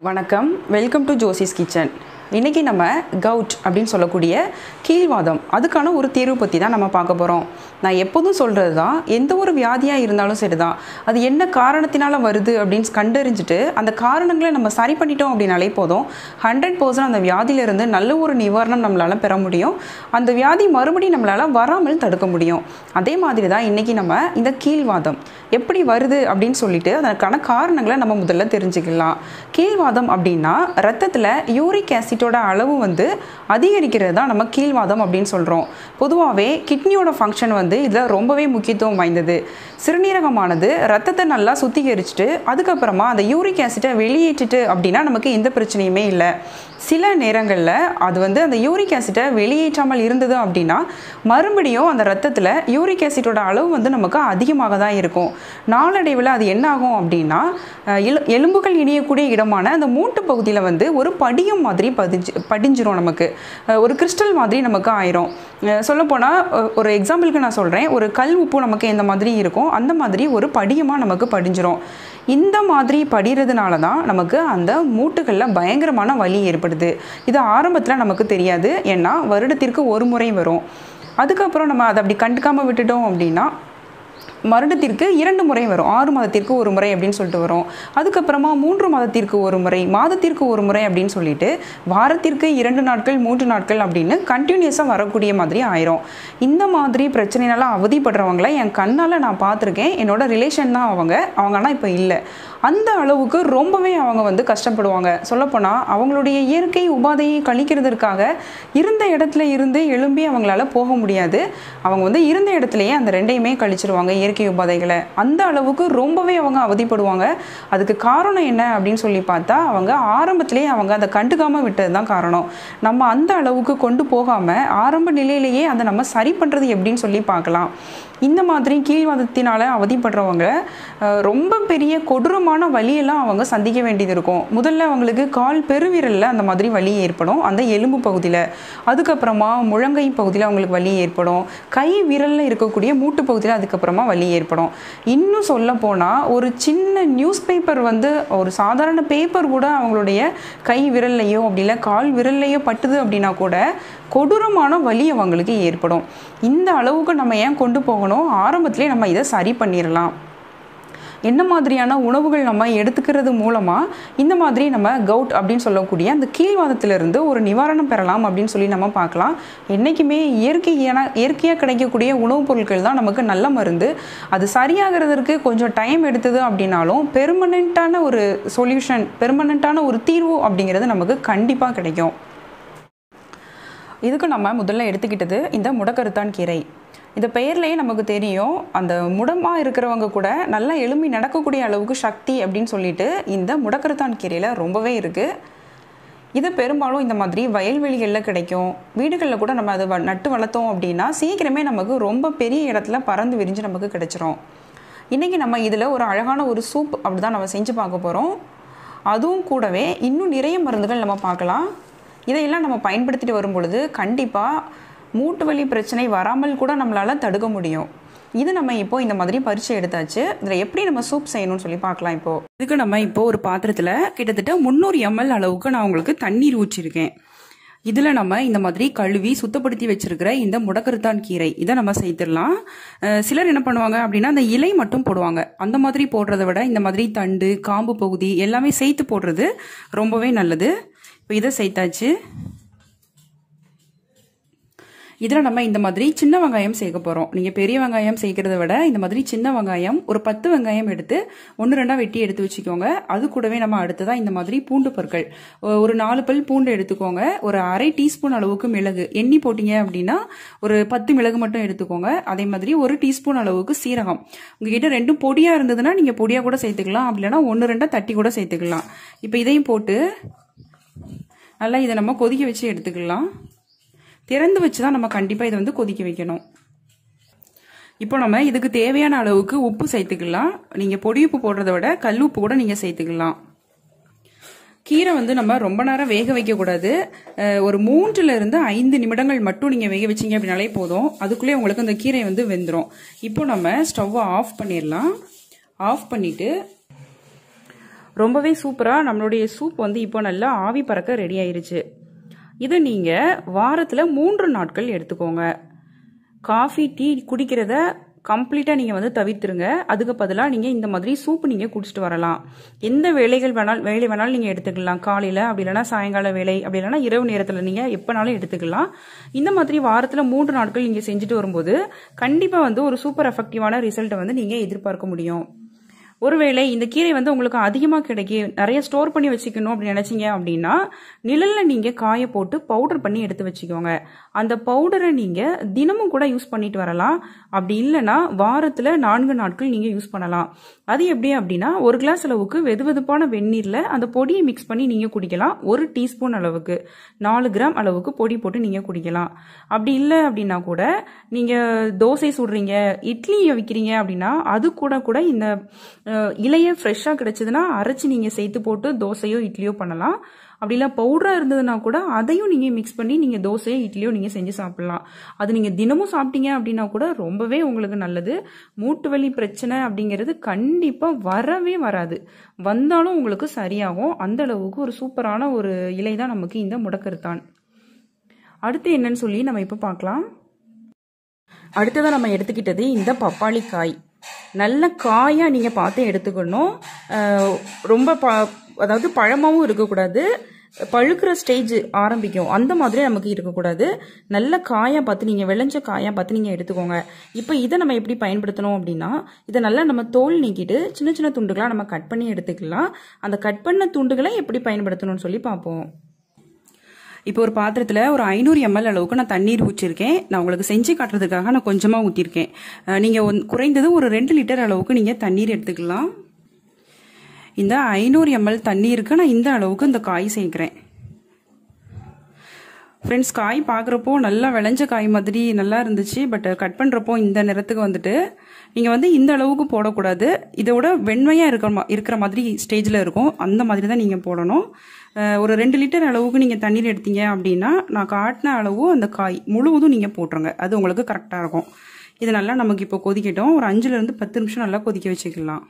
வணக்கம் welcome to Josie's kitchen இன்றைக்கி நம்ம கவுட் அப்படின்னு சொல்லக்கூடிய கீழ்வாதம் அதுக்கான ஒரு தீர்வு பற்றி தான் நம்ம பார்க்க போகிறோம் நான் எப்போதும் சொல்கிறது தான் எந்த ஒரு வியாதியாக இருந்தாலும் சரி தான் அது என்ன காரணத்தினால வருது அப்படின்னு கண்டறிஞ்சிட்டு அந்த காரணங்களை நம்ம சரி பண்ணிட்டோம் அப்படின்னாலே போதும் ஹண்ட்ரட் பர்சன்ட் அந்த வியாதியிலிருந்து நல்ல ஒரு நிவாரணம் நம்மளால் பெற முடியும் அந்த வியாதி மறுபடியும் நம்மளால் வராமல் தடுக்க முடியும் அதே மாதிரி தான் இன்றைக்கி நம்ம இந்த கீழ்வாதம் எப்படி வருது அப்படின்னு சொல்லிட்டு அதற்கான காரணங்களை நம்ம முதல்ல தெரிஞ்சுக்கலாம் கீழ்வாதம் அப்படின்னா ரத்தத்தில் யூரிக் ஆசிட்டோட அளவு வந்து அதிகரிக்கிறது தான் நம்ம கீழ்வாதம் அப்படின்னு சொல்கிறோம் பொதுவாகவே கிட்னியோட ஃபங்க்ஷன் வந்து இதில் ரொம்பவே முக்கியத்துவம் வாய்ந்தது சிறுநீரகமானது ரத்தத்தை நல்லா சுத்திகரிச்சுட்டு அதுக்கப்புறமா அந்த யூரிக் ஆசிட்டை வெளியேற்றிட்டு அப்படின்னா நமக்கு எந்த பிரச்சனையுமே இல்லை சில நேரங்களில் அது வந்து அந்த யூரிக் ஆசிட்டை வெளியேற்றாமல் இருந்தது அப்படின்னா மறுபடியும் அந்த ரத்தத்தில் யூரிக் ஆசிட்டோட அளவு வந்து நமக்கு அதிகமாக தான் இருக்கும் நாளடைவில் அது என்ன ஆகும் அப்படின்னா அஹ், எலு எலும்புகள் இணையக்கூடிய இடமான அந்த மூட்டு பகுதியில் வந்து ஒரு படியம் மாதிரி பதிஞ்சு படிஞ்சிரும் நமக்கு அஹ், ஒரு கிறிஸ்டல் மாதிரி நமக்கு ஆயிரும் சொல்லப்போனால் ஒரு எக்ஸாம்பிளுக்கு நான் சொல்கிறேன் ஒரு கல் உப்பு நமக்கு எந்த மாதிரி இருக்கும் அந்த மாதிரி ஒரு படியமாக நமக்கு படிஞ்சிரும் இந்த மாதிரி படிகிறதுனால தான் நமக்கு அந்த மூட்டுகளில் பயங்கரமான வலி ஏற்படுது இது ஆரம்பத்தில் நமக்கு தெரியாது ஏன்னா வருடத்திற்கு ஒரு முறை வரும் அதுக்கப்புறம் நம்ம அதை அப்படி கண்டுக்காமல் விட்டுட்டோம் அப்படின்னா வருடத்திற்கு இரண்டு முறை வரும் ஆறு மாதத்திற்கு ஒரு முறை அப்படின்னு சொல்லிட்டு வரும் அதுக்கப்புறமா மூன்று மாதத்திற்கு ஒரு முறை மாதத்திற்கு ஒரு முறை அப்படின்னு சொல்லிட்டு வாரத்திற்கு இரண்டு நாட்கள் மூன்று நாட்கள் அப்படின்னு கண்டினியூஸாக வரக்கூடிய மாதிரி ஆயிரும் இந்த மாதிரி பிரச்சனைனால அவதிப்படுறவங்கள என் கண்ணால் நான் பார்த்துருக்கேன் என்னோட ரிலேஷன் தான் அவங்க அவங்க ஆனால் இப்போ இல்லை அந்த அளவுக்கு ரொம்பவே அவங்க வந்து கஷ்டப்படுவாங்க சொல்லப்போனால் அவங்களுடைய இயற்கை உபாதையை கழிக்கிறதுக்காக இருந்த இடத்துல இருந்து எழும்பி அவங்களால போக முடியாது அவங்க வந்து இருந்த இடத்துலையே அந்த ரெண்டையுமே கழிச்சிருவாங்க இயற்கை உபாதைகளை அந்த அளவுக்கு ரொம்பவே அவங்க அவதிப்படுவாங்க அதுக்கு காரணம் என்ன அப்படின்னு சொல்லி பார்த்தா அவங்க ஆரம்பத்திலேயே அவங்க அதை கண்டுக்காமல் விட்டது தான் காரணம் நம்ம அந்த அளவுக்கு கொண்டு போகாமல் ஆரம்ப நிலையிலேயே அதை நம்ம சரி பண்ணுறது எப்படின்னு சொல்லி பார்க்கலாம் இந்த மாதிரி கீழ்வாதத்தினால அவதிப்படுறவங்க அஹ், ரொம்ப பெரிய கொடூரமான வலியெல்லாம் அவங்க சந்திக்க வேண்டியது இருக்கும் முதல்ல அவங்களுக்கு கால் பெருவிரலில் அந்த மாதிரி வலி ஏற்படும் அந்த எலும்பு பகுதியில் அதுக்கப்புறமா முழங்கை பகுதியில் அவங்களுக்கு வலி ஏற்படும் கை விரலில் இருக்கக்கூடிய மூட்டு பகுதியில் அதுக்கப்புறமா வலி ஏற்படும் இன்னும் சொல்ல போனால் ஒரு சின்ன நியூஸ் பேப்பர் வந்து ஒரு சாதாரண பேப்பர் கூட அவங்களுடைய கை விரல்லையோ அப்படி இல்லை கால் விரல்லையோ பட்டுது அப்படின்னா கூட கொடூரமான வலி அவங்களுக்கு ஏற்படும் இந்த அளவுக்கு நம்ம ஏன் கொண்டு போகணும் ஆரம்பத்திலே நம்ம இதை சரி பண்ணிடலாம் என்ன மாதிரியான உணவுகள் நம்ம எடுத்துக்கிறது மூலமாக இந்த மாதிரி நம்ம கவுட் அப்படின்னு சொல்லக்கூடிய அந்த கீழ்வாதத்திலிருந்து ஒரு நிவாரணம் பெறலாம் அப்படின்னு சொல்லி நம்ம பார்க்கலாம் என்றைக்குமே இயற்கையான இயற்கையாக கிடைக்கக்கூடிய உணவுப் பொருட்கள் தான் நமக்கு நல்ல மருந்து அது சரியாகிறதுக்கு கொஞ்சம் டைம் எடுத்தது அப்படின்னாலும் பெர்மனண்ட்டான ஒரு சொல்யூஷன் பெர்மனண்ட்டான ஒரு தீர்வு அப்படிங்கிறது நமக்கு கண்டிப்பாக கிடைக்கும் இதுக்கு நம்ம முதல்ல எடுத்துக்கிட்டது இந்த முடக்கருத்தான் கீரை இந்த பெயர்லேயே நமக்கு தெரியும் அந்த முடமாக இருக்கிறவங்க கூட நல்லா எலும்பி நடக்கக்கூடிய அளவுக்கு சக்தி அப்படின்னு சொல்லிட்டு இந்த முடக்கருத்தான் கீரையில் ரொம்பவே இருக்குது இது பெரும்பாலும் இந்த மாதிரி வயல்வெளிகளில் கிடைக்கும் வீடுகளில் கூட நம்ம அதை வ- நட்டு வளர்த்தோம் அப்படின்னா சீக்கிரமே நமக்கு ரொம்ப பெரிய இடத்துல பறந்து விரிஞ்சு நமக்கு கிடைச்சிரும் இன்றைக்கி நம்ம இதில் ஒரு அழகான ஒரு சூப் அப்படி தான் நம்ம செஞ்சு பார்க்க போகிறோம் அதுவும் கூடவே இன்னும் நிறைய மருந்துகள் நம்ம பார்க்கலாம் இதையெல்லாம் நம்ம பயன்படுத்திட்டு வரும் பொழுது கண்டிப்பாக மூட்டு வலி பிரச்சனை வராமல் கூட நம்மளால் தடுக்க முடியும் இது நம்ம இப்போ இந்த மாதிரி பரிச்சை எடுத்தாச்சு இதில் எப்படி நம்ம சூப் செய்யணும்னு சொல்லி பார்க்கலாம் இப்போ இதுக்கு நம்ம இப்போ ஒரு பாத்திரத்தில் கிட்டத்தட்ட முந்நூறு எம்எல் அளவுக்கு நான் உங்களுக்கு தண்ணீர் ஊற்றிருக்கேன் இதில் நம்ம இந்த மாதிரி கழுவி சுத்தப்படுத்தி வச்சிருக்கிற இந்த முடக்கருத்தான் கீரை இதை நம்ம சேர்த்துடலாம் அஹ் சிலர் என்ன பண்ணுவாங்க அப்படின்னா அந்த இலை மட்டும் போடுவாங்க அந்த மாதிரி போடுறத விட இந்த மாதிரி தண்டு காம்பு பகுதி எல்லாமே சேர்த்து போடுறது ரொம்பவே நல்லது இப்போ இதை சேர்த்தாச்சு இதில் நம்ம இந்த மாதிரி சின்ன வெங்காயம் சேர்க்க போகிறோம் நீங்கள் பெரிய வெங்காயம் சேர்க்கறத விட இந்த மாதிரி சின்ன வெங்காயம் ஒரு பத்து வெங்காயம் எடுத்து ஒன்று ரெண்டாக வெட்டி எடுத்து வச்சுக்கோங்க அது கூடவே நம்ம அடுத்ததாக இந்த மாதிரி பூண்டு பற்கள் ஒ- ஒரு நாலு பல் பூண்டு எடுத்துக்கோங்க ஒரு அரை டீஸ்பூன் அளவுக்கு மிளகு எண்ணி போட்டீங்க அப்படின்னா ஒரு பத்து மிளகு மட்டும் எடுத்துக்கோங்க அதே மாதிரி ஒரு டீஸ்பூன் அளவுக்கு சீரகம் உங்ககிட்ட ரெண்டும் பொடியாக இருந்ததுன்னா நீங்கள் பொடியாக கூட சேர்த்துக்கலாம் அப்படி இல்லைன்னா ஒன்று ரெண்டாக தட்டி கூட சேர்த்துக்கலாம் இப்போ இதையும் போட்டு நல்லா இதை நம்ம கொதிக்க வச்சு எடுத்துக்கலாம் திறந்து வச்சு தான் நம்ம கண்டிப்பாக இதை வந்து கொதிக்க வைக்கணும் இப்போ நம்ம இதுக்கு தேவையான அளவுக்கு உப்பு சேர்த்துக்கலாம் நீங்கள் பொடி உப்பு போடுறத விட கல் உப்பு கூட நீங்கள் சேர்த்துக்கலாம் கீரை வந்து நம்ம ரொம்ப நேரம் வேக வைக்கக்கூடாது அஹ், ஒரு மூன்றுல இருந்து ஐந்து நிமிடங்கள் மட்டும் நீங்கள் வேக வச்சீங்க அப்படின்னாலே போதும் அதுக்குள்ளே உங்களுக்கு அந்த கீரை வந்து வெந்துடும் இப்போ நம்ம ஸ்டவ்வை ஆஃப் பண்ணிடலாம் ஆஃப் பண்ணிட்டு ரொம்பவே சூப்பராக நம்மளுடைய சூப் வந்து இப்போ நல்லா ஆவி பறக்க ரெடி ஆயிருச்சு இதை நீங்கள் வாரத்தில் மூன்று நாட்கள் எடுத்துக்கோங்க காஃபி டீ குடிக்கிறத கம்ப்ளீட்டாக நீங்கள் வந்து தவிர்த்துருங்க அதுக்கு பதிலாக நீங்கள் இந்த மாதிரி சூப் நீங்கள் குடிச்சிட்டு வரலாம் எந்த வேலைகள் வேணாலும் வேலை வேணாலும் நீங்கள் எடுத்துக்கலாம் காலையில் அப்படி இல்லைனா சாயங்கால வேலை அப்படி இல்லைனா இரவு நேரத்தில் நீங்கள் எப்போனாலும் எடுத்துக்கலாம் இந்த மாதிரி வாரத்தில் மூன்று நாட்கள் நீங்கள் செஞ்சுட்டு வரும்போது கண்டிப்பாக வந்து ஒரு சூப்பர் எஃபெக்டிவான ரிசல்ட்டை வந்து நீங்கள் எதிர்பார்க்க முடியும் ஒருவேளை இந்த கீரை வந்து உங்களுக்கு அதிகமாக கிடைக்கி நிறைய ஸ்டோர் பண்ணி வச்சுக்கணும் அப்படின்னு நினைச்சீங்க அப்படின்னா நிழல்ல நீங்க காய போட்டு பவுடர் பண்ணி எடுத்து வச்சுக்கோங்க அந்த பவுடரை நீங்க தினமும் கூட யூஸ் பண்ணிட்டு வரலாம் அப்படி இல்லைன்னா வாரத்துல நான்கு நாட்கள் நீங்க யூஸ் பண்ணலாம் அது எப்படி அப்படின்னா ஒரு கிளாஸ் அளவுக்கு வெது வெதுப்பான வெந்நீர்ல அந்த பொடியை மிக்ஸ் பண்ணி நீங்க குடிக்கலாம் ஒரு டீஸ்பூன் அளவுக்கு நாலு கிராம் அளவுக்கு பொடி போட்டு நீங்க குடிக்கலாம் அப்படி இல்லை அப்படின்னா கூட நீங்க தோசை சுடுறீங்க இட்லி விற்கிறீங்க அப்படின்னா அது கூட கூட இந்த அஹ், இலைய ஃப்ரெஷ்ஷாக கிடைச்சதுன்னா அரைச்சி நீங்கள் சேர்த்து போட்டு தோசையோ இட்லியோ பண்ணலாம் அப்படி இல்லை பவுடராக இருந்ததுன்னா கூட அதையும் நீங்கள் மிக்ஸ் பண்ணி நீங்கள் தோசையோ இட்லியோ நீங்கள் செஞ்சு சாப்பிடலாம் அது நீங்கள் தினமும் சாப்பிட்டீங்க அப்படின்னா கூட ரொம்பவே உங்களுக்கு நல்லது மூட்டு வலி பிரச்சனை அப்படிங்கிறது கண்டிப்பாக வரவே வராது வந்தாலும் உங்களுக்கு சரியாகும் அந்த அளவுக்கு ஒரு சூப்பரான ஒரு இலை தான் நமக்கு இந்த முடக்கருத்தான் அடுத்து என்னன்னு சொல்லி நம்ம இப்போ பார்க்கலாம் அடுத்ததாக நம்ம எடுத்துக்கிட்டது இந்த பப்பாளி காய் நல்ல காயாக நீங்கள் பார்த்து எடுத்துக்கணும் அஹ் ரொம்ப ப அதாவது பழமாவும் இருக்கக்கூடாது பழுக்கிற ஸ்டேஜ் ஆரம்பிக்கும் அந்த மாதிரி நமக்கு இருக்கக்கூடாது நல்ல காயாக பார்த்து நீங்கள் விளைஞ்ச காயாக பார்த்து நீங்கள் எடுத்துக்கோங்க இப்போ இதை நம்ம எப்படி பயன்படுத்தணும் அப்படின்னா இதை நல்லா நம்ம தோல் நீக்கிட்டு சின்ன சின்ன துண்டுகளாக நம்ம கட் பண்ணி எடுத்துக்கலாம் அந்த கட் பண்ண துண்டுகளை எப்படி பயன்படுத்தணும்னு சொல்லி பார்ப்போம் இப்போ ஒரு பாத்திரத்தில் ஒரு ஐநூறு எம்எல் அளவுக்கு நான் தண்ணீர் ஊற்றிருக்கேன் நான் உங்களுக்கு செஞ்சு காட்டுறதுக்காக நான் கொஞ்சமாக ஊற்றிருக்கேன் நீங்கள் குறைந்தது ஒரு ரெண்டு லிட்டர் அளவுக்கு நீங்கள் தண்ணீர் எடுத்துக்கலாம் இந்த ஐநூறு எம்எல் தண்ணீருக்கு நான் இந்த அளவுக்கு இந்த காய் சேர்க்குறேன் ஃப்ரெண்ட்ஸ் காய் பார்க்குறப்போ நல்லா விளைஞ்ச காய் மாதிரி நல்லா இருந்துச்சு பட் கட் பண்ணுறப்போ இந்த நிறத்துக்கு வந்துட்டு நீங்கள் வந்து இந்த அளவுக்கு போடக்கூடாது இதோட வெண்மையாக இருக்கிற மா இருக்கிற மாதிரி ஸ்டேஜில் இருக்கும் அந்த மாதிரி தான் நீங்கள் போடணும் அஹ் ஒரு ரெண்டு லிட்டர் அளவுக்கு நீங்கள் தண்ணீர் எடுத்தீங்க அப்படின்னா நான் காட்டின அளவு அந்த காய் முழுவதும் நீங்கள் போட்டுருங்க அது உங்களுக்கு கரெக்டாக இருக்கும் இது நல்லா நமக்கு இப்போ கொதிக்கட்டும் ஒரு அஞ்சுலேருந்து பத்து நிமிஷம் நல்லா கொதிக்க வச்சுக்கலாம்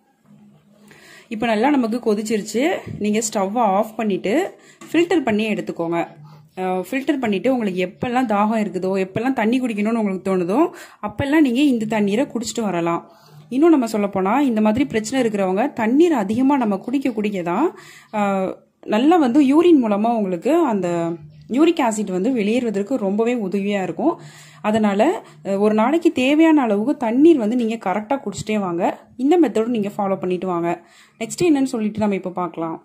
இப்போ நல்லா நமக்கு கொதிச்சிருச்சு நீங்கள் ஸ்டவ்வை ஆஃப் பண்ணிவிட்டு ஃபில்டர் பண்ணி எடுத்துக்கோங்க ஃபில்டர் பண்ணிவிட்டு உங்களுக்கு எப்பெல்லாம் தாகம் இருக்குதோ எப்பெல்லாம் தண்ணி குடிக்கணும்னு உங்களுக்கு தோணுதோ அப்பெல்லாம் நீங்கள் இந்த தண்ணீரை குடிச்சிட்டு வரலாம் இன்னும் நம்ம சொல்லப்போனால் இந்த மாதிரி பிரச்சனை இருக்கிறவங்க தண்ணீர் அதிகமாக நம்ம குடிக்க குடிக்க தான் அஹ், நல்லா வந்து யூரின் மூலமாக உங்களுக்கு அந்த யூரிக் ஆசிட் வந்து வெளியேறுவதற்கு ரொம்பவே உதவியாக இருக்கும் அதனால் அஹ், ஒரு நாளைக்கு தேவையான அளவுக்கு தண்ணீர் வந்து நீங்கள் கரெக்டாக குடிச்சிட்டே வாங்க இந்த மெத்தடும் நீங்கள் ஃபாலோ பண்ணிட்டு வாங்க நெக்ஸ்ட் என்னன்னு சொல்லிட்டு நம்ம இப்போ பார்க்கலாம்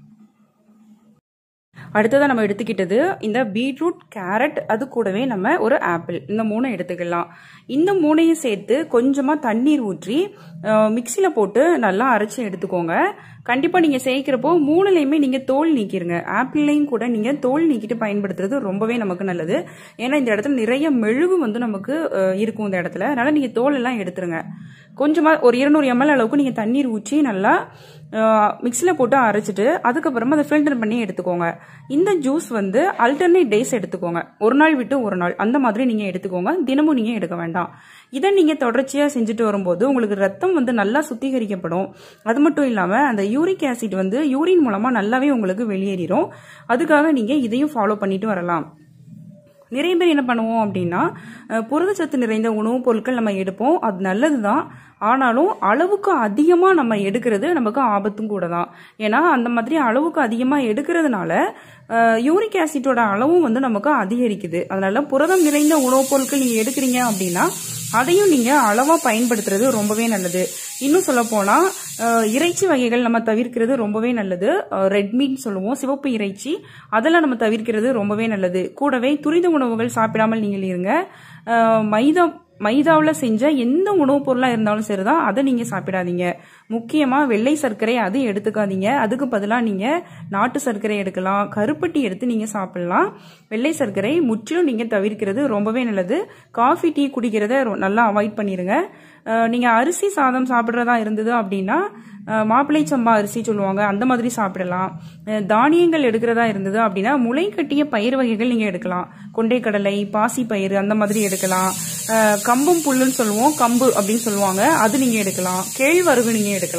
அடுத்ததாக நம்ம எடுத்துக்கிட்டது இந்த பீட்ரூட் கேரட் அது கூடவே நம்ம ஒரு ஆப்பிள் இந்த மூணை எடுத்துக்கலாம் இந்த மூணையும் சேர்த்து கொஞ்சமாக தண்ணீர் ஊற்றி மிக்சியில் போட்டு நல்லா அரைச்சி எடுத்துக்கோங்க கண்டிப்பாக நீங்கள் சேர்க்கிறப்போ மூணுலையுமே நீங்கள் தோல் நீக்கிருங்க ஆப்பிள்லையும் கூட நீங்கள் தோல் நீக்கிட்டு பயன்படுத்துறது ரொம்பவே நமக்கு நல்லது ஏன்னா இந்த இடத்துல நிறைய மெழுகு வந்து நமக்கு அஹ், இருக்கும் இந்த இடத்துல அதனால் நீங்கள் தோல் எல்லாம் எடுத்துருங்க கொஞ்சமாக ஒரு இருநூறு எம்எல் அளவுக்கு நீங்கள் தண்ணீர் ஊற்றி நல்லா மிக்சியில் போட்டு அரைச்சிட்டு அதுக்கப்புறமா அதை ஃபில்டர் பண்ணி எடுத்துக்கோங்க இந்த ஜூஸ் வந்து அல்டர்னேட் டேஸ் எடுத்துக்கோங்க ஒரு நாள் விட்டு ஒரு நாள் அந்த மாதிரி நீங்கள் எடுத்துக்கோங்க தினமும் நீங்கள் எடுக்க வேண்டாம் இதை நீங்கள் தொடர்ச்சியாக செஞ்சுட்டு வரும்போது உங்களுக்கு ரத்தம் வந்து நல்லா சுத்திகரிக்கப்படும் அது மட்டும் இல்லாமல் அந்த யூரிக் ஆசிட் வந்து யூரின் மூலமாக நல்லாவே உங்களுக்கு வெளியேறிடும் அதுக்காக நீங்கள் இதையும் ஃபாலோ பண்ணிட்டு வரலாம் நிறைய பேர் என்ன பண்ணுவோம் அப்படின்னா அஹ், புரதச்சத்து நிறைந்த உணவுப் பொருட்கள் நம்ம எடுப்போம் அது நல்லது தான் ஆனாலும் அளவுக்கு அதிகமாக நம்ம எடுக்கிறது நமக்கு ஆபத்தும் கூட தான் ஏன்னா அந்த மாதிரி அளவுக்கு அதிகமாக எடுக்கிறதுனால யூரிக் ஆசிட்டோட அளவும் வந்து நமக்கு அதிகரிக்குது அதனால புரதம் நிறைந்த உணவுப் பொருட்கள் நீங்கள் எடுக்கிறீங்க அப்படின்னா அதையும் நீங்கள் அளவாக பயன்படுத்துறது ரொம்பவே நல்லது இன்னும் சொல்ல போனால் இறைச்சி வகைகள் நம்ம தவிர்க்கிறது ரொம்பவே நல்லது ரெட் மீட் சொல்லுவோம் சிவப்பு இறைச்சி அதெல்லாம் நம்ம தவிர்க்கிறது ரொம்பவே நல்லது கூடவே துரித உணவுகள் சாப்பிடாமல் நீங்கள் இருங்க அஹ், மைதா மைதாவில் செஞ்ச எந்த உணவுப் பொருளாக இருந்தாலும் சரிதான் அதை நீங்கள் சாப்பிடாதீங்க முக்கியமாக வெள்ளை சர்க்கரை அது எடுத்துக்காதீங்க அதுக்கு பதிலாக நீங்கள் நாட்டு சர்க்கரை எடுக்கலாம் கருப்பட்டி எடுத்து நீங்கள் சாப்பிடலாம் வெள்ளை சர்க்கரை முற்றிலும் நீங்கள் தவிர்க்கிறது ரொம்பவே நல்லது காஃபி டீ குடிக்கிறத ரொ- நல்லா அவாய்ட் பண்ணிடுங்க நீங்கள் அரிசி சாதம் சாப்பிட்றதா இருந்தது அப்படின்னா அஹ், மாப்பிள்ளை சம்பா அரிசி சொல்லுவாங்க அந்த மாதிரி சாப்பிடலாம் அஹ், தானியங்கள் எடுக்கிறதா இருந்தது அப்படின்னா முளை கட்டிய பயிர் வகைகள் நீங்கள் எடுக்கலாம் கொண்டைக்கடலை பாசி பயிறு அந்த மாதிரி எடுக்கலாம் அஹ், கம்பும் புல்லுன்னு சொல்லுவோம் கம்பு அப்படின்னு சொல்லுவாங்க அது நீங்கள் எடுக்கலாம் கேழ்வரகு நீங்கள் எடுக்கலாம்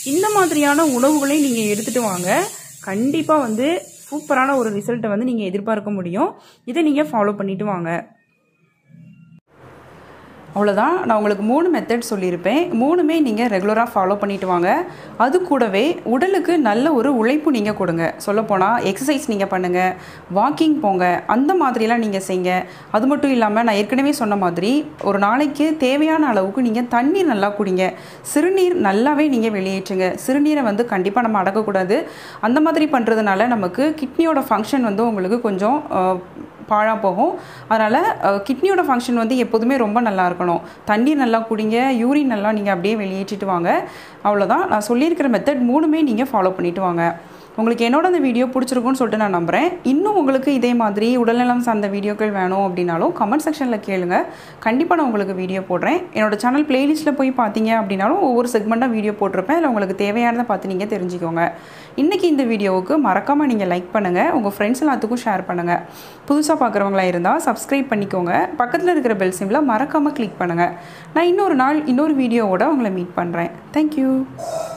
இந்த மாதிரியான உணவுகளை நீங்கள் எடுத்துகிட்டு வாங்க கண்டிப்பாக வந்து சூப்பரான ஒரு ரிசல்ட்டை வந்து நீங்கள் எதிர்பார்க்க முடியும் இதை நீங்கள் ஃபாலோ பண்ணிட்டு வாங்க அவ்வளோதான் நான் உங்களுக்கு மூணு மெத்தட் சொல்லியிருப்பேன் மூணுமே நீங்கள் ரெகுலராக ஃபாலோ பண்ணிட்டு வாங்க அது கூடவே உடலுக்கு நல்ல ஒரு உழைப்பு நீங்கள் கொடுங்க சொல்லப்போனால் எக்ஸசைஸ் நீங்கள் பண்ணுங்கள் வாக்கிங் போங்க அந்த மாதிரிலாம் நீங்கள் செய்யுங்க அது மட்டும் இல்லாமல் நான் ஏற்கனவே சொன்ன மாதிரி ஒரு நாளைக்கு தேவையான அளவுக்கு நீங்கள் தண்ணீர் நல்லா குடிங்க சிறுநீர் நல்லாவே நீங்கள் வெளியேற்றுங்க சிறுநீரை வந்து கண்டிப்பாக நம்ம அடக்கக்கூடாது அந்த மாதிரி பண்ணுறதுனால நமக்கு கிட்னியோட ஃபங்க்ஷன் வந்து உங்களுக்கு கொஞ்சம் பாழாக போகும் அதனால் கிட்னியோட ஃபங்க்ஷன் வந்து எப்போதுமே ரொம்ப நல்லா இருக்கணும் தண்ணீர் நல்லா குடிங்க யூரின் நல்லா நீங்கள் அப்படியே வெளியேற்றிட்டு வாங்க அவ்வளோதான் நான் சொல்லியிருக்கிற மெத்தட் மூணுமே நீங்கள் ஃபாலோ பண்ணிட்டு வாங்க உங்களுக்கு என்னோட அந்த வீடியோ பிடிச்சிருக்குன்னு சொல்லிட்டு நான் நம்புகிறேன் இன்னும் உங்களுக்கு இதே மாதிரி உடல்நலம் சார்ந்த வீடியோக்கள் வேணும் அப்படின்னாலும் கமெண்ட் செக்ஷனில் கேளுங்க கண்டிப்பாக நான் உங்களுக்கு வீடியோ போடுறேன் என்னோட சேனல் பிளேலிஸ்ட்டில் போய் பார்த்தீங்க அப்படின்னாலும் ஒவ்வொரு செக்மெண்ட்டாக வீடியோ போட்டிருப்பேன் அதில் உங்களுக்கு தேவையானதை பார்த்து நீங்கள் தெரிஞ்சுக்கோங்க இன்றைக்கி இந்த வீடியோவுக்கு மறக்காமல் நீங்கள் லைக் பண்ணுங்கள் உங்கள் ஃப்ரெண்ட்ஸ் எல்லாத்துக்கும் ஷேர் பண்ணுங்கள் புதுசாக பார்க்குறவங்களா இருந்தால் சப்ஸ்கிரைப் பண்ணிக்கோங்க பக்கத்தில் இருக்கிற பெல் சிம்மில் மறக்காமல் கிளிக் பண்ணுங்கள் நான் இன்னொரு நாள் இன்னொரு வீடியோவோட உங்களை மீட் பண்ணுறேன் தேங்க்யூ